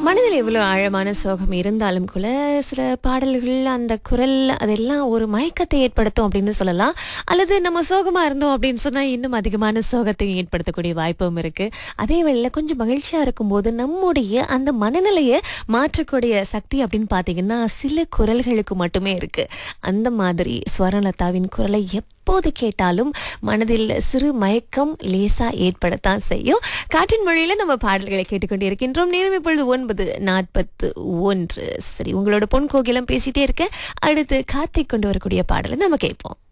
மனதில் எவ்வளோ ஆழமான சோகம் இருந்தாலும் கூட சில பாடல்கள் அந்த குரல் அதெல்லாம் ஒரு மயக்கத்தை ஏற்படுத்தும் அப்படின்னு சொல்லலாம் அல்லது நம்ம சோகமா இருந்தோம் அப்படின்னு சொன்னா இன்னும் அதிகமான சோகத்தை ஏற்படுத்தக்கூடிய வாய்ப்பும் இருக்கு அதே வேளையில் கொஞ்சம் மகிழ்ச்சியா இருக்கும்போது நம்முடைய அந்த மனநிலையை மாற்றக்கூடிய சக்தி அப்படின்னு பார்த்தீங்கன்னா சில குரல்களுக்கு மட்டுமே இருக்கு அந்த மாதிரி ஸ்வரலதாவின் குரலை எப்போது கேட்டாலும் மனதில் சிறு மயக்கம் லேசா ஏற்படத்தான் செய்யும் காற்றின் மொழியில நம்ம பாடல்களை கேட்டுக்கொண்டு இருக்கின்றோம் நேரம் இப்பொழுது ஒன்பது நாற்பத்து ஒன்று சரி உங்களோட பொன் கோகிலம் பேசிட்டே இருக்க அடுத்து கார்த்திக் கொண்டு வரக்கூடிய பாடலை நம்ம கேட்போம்